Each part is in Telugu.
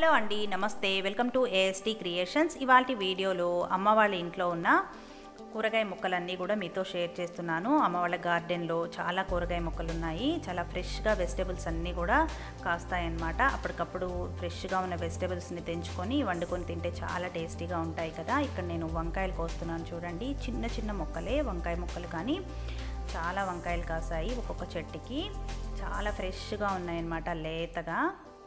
హలో అండి నమస్తే వెల్కమ్ టు ఏఎస్టీ క్రియేషన్స్ ఇవాళ వీడియోలో అమ్మ వాళ్ళ ఇంట్లో ఉన్న కూరగాయ మొక్కలన్నీ కూడా మీతో షేర్ చేస్తున్నాను అమ్మ వాళ్ళ గార్డెన్లో చాలా కూరగాయ మొక్కలు ఉన్నాయి చాలా ఫ్రెష్గా వెజిటేబుల్స్ అన్నీ కూడా కాస్తాయన్నమాట అప్పటికప్పుడు ఫ్రెష్గా ఉన్న వెజిటేబుల్స్ని తెంచుకొని వండుకొని తింటే చాలా టేస్టీగా ఉంటాయి కదా ఇక్కడ నేను వంకాయలు కోస్తున్నాను చూడండి చిన్న చిన్న మొక్కలే వంకాయ మొక్కలు కానీ చాలా వంకాయలు కాసాయి ఒక్కొక్క చెట్టుకి చాలా ఫ్రెష్గా ఉన్నాయన్నమాట లేతగా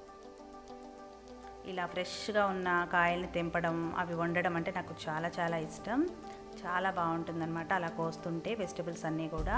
ఇలా ఫ్రెష్గా ఉన్న కాయల్ని తెంపడం అవి వండడం అంటే నాకు చాలా చాలా ఇష్టం చాలా బాగుంటుందన్నమాట అలా కోస్తుంటే వెజిటబుల్స్ అన్నీ కూడా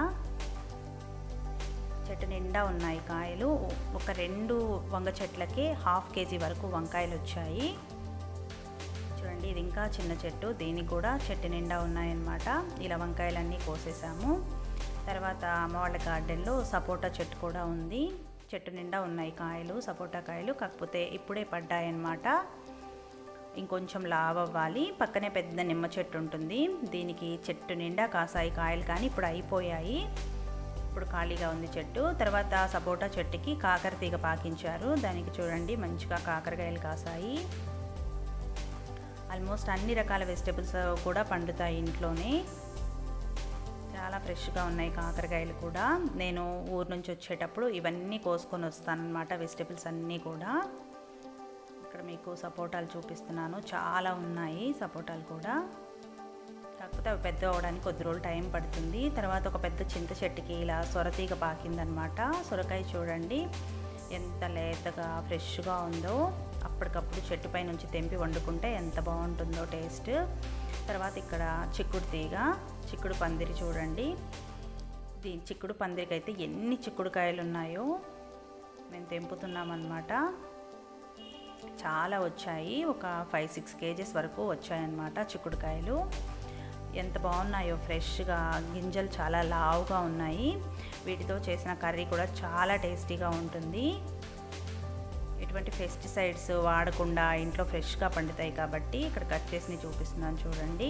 చెట్టు నిండా ఉన్నాయి కాయలు ఒక రెండు వంగ చెట్లకి హాఫ్ కేజీ వరకు వంకాయలు వచ్చాయి చూడండి ఇది ఇంకా చిన్న చెట్టు దీనికి కూడా చెట్టు నిండా ఉన్నాయన్నమాట ఇలా వంకాయలన్నీ కోసేసాము తర్వాత అమ్మ వాళ్ళ గార్డెన్లో సపోటా చెట్టు కూడా ఉంది చెట్టు నిండా ఉన్నాయి కాయలు సపోటా కాయలు కాకపోతే ఇప్పుడే పడ్డాయన్నమాట ఇంకొంచెం లావ్ అవ్వాలి పక్కనే పెద్ద నిమ్మ చెట్టు ఉంటుంది దీనికి చెట్టు నిండా కాసాయి కాయలు కానీ ఇప్పుడు అయిపోయాయి ఇప్పుడు ఖాళీగా ఉంది చెట్టు తర్వాత సపోటా చెట్టుకి కాకర తీగ పాకించారు దానికి చూడండి మంచిగా కాకరకాయలు కాసాయి ఆల్మోస్ట్ అన్ని రకాల వెజిటేబుల్స్ కూడా పండుతాయి ఇంట్లోనే చాలా ఫ్రెష్గా ఉన్నాయి కాకరకాయలు కూడా నేను ఊరు నుంచి వచ్చేటప్పుడు ఇవన్నీ కోసుకొని వస్తానన్నమాట వెజిటేబుల్స్ అన్నీ కూడా ఇక్కడ మీకు సపోటాలు చూపిస్తున్నాను చాలా ఉన్నాయి సపోటాలు కూడా కాకపోతే అవి పెద్ద అవడానికి కొద్ది రోజులు టైం పడుతుంది తర్వాత ఒక పెద్ద చింత చెట్టుకి ఇలా సొరతీగ పాకిందనమాట సొరకాయ చూడండి ఎంత లేతగా ఫ్రెష్గా ఉందో అప్పటికప్పుడు చెట్టుపై నుంచి తెంపి వండుకుంటే ఎంత బాగుంటుందో టేస్ట్ తర్వాత ఇక్కడ చిక్కుడు తీగ చిక్కుడు పందిరి చూడండి దీని చిక్కుడు పందిరికి అయితే ఎన్ని చిక్కుడుకాయలు ఉన్నాయో మేము తెంపుతున్నామన్నమాట చాలా వచ్చాయి ఒక ఫైవ్ సిక్స్ కేజెస్ వరకు వచ్చాయన్నమాట చిక్కుడుకాయలు ఎంత బాగున్నాయో ఫ్రెష్గా గింజలు చాలా లావుగా ఉన్నాయి వీటితో చేసిన కర్రీ కూడా చాలా టేస్టీగా ఉంటుంది ఎటువంటి పెస్టిసైడ్స్ వాడకుండా ఇంట్లో ఫ్రెష్గా పండుతాయి కాబట్టి ఇక్కడ కట్ చేసి చూపిస్తున్నాను చూడండి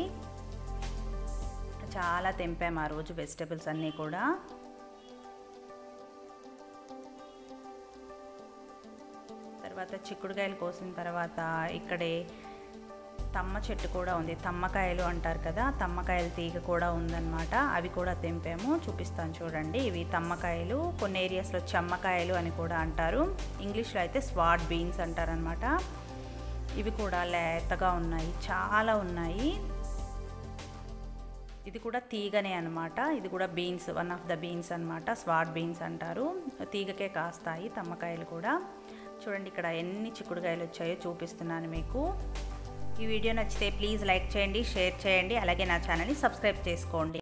చాలా తెంపాము ఆ రోజు వెజిటేబుల్స్ అన్నీ కూడా తర్వాత చిక్కుడుకాయలు కోసిన తర్వాత ఇక్కడే తమ్మ చెట్టు కూడా ఉంది తమ్మకాయలు అంటారు కదా తమ్మకాయల తీగ కూడా ఉందన్నమాట అవి కూడా తెంపాము చూపిస్తాను చూడండి ఇవి తమ్మకాయలు కొన్ని ఏరియాస్లో చెమ్మకాయలు అని కూడా అంటారు ఇంగ్లీష్లో అయితే స్వాట్ బీన్స్ అంటారనమాట ఇవి కూడా లేతగా ఉన్నాయి చాలా ఉన్నాయి ఇది కూడా తీగనే అనమాట ఇది కూడా beans one of the beans అనమాట స్వాట్ బీన్స్ అంటారు తీగకే కాస్తాయి తమ్మకాయలు కూడా చూడండి ఇక్కడ ఎన్ని చిక్కుడుకాయలు వచ్చాయో చూపిస్తున్నాను మీకు ఈ వీడియో నచ్చితే ప్లీజ్ లైక్ చేయండి షేర్ చేయండి అలాగే నా ఛానల్ని సబ్స్క్రైబ్ చేసుకోండి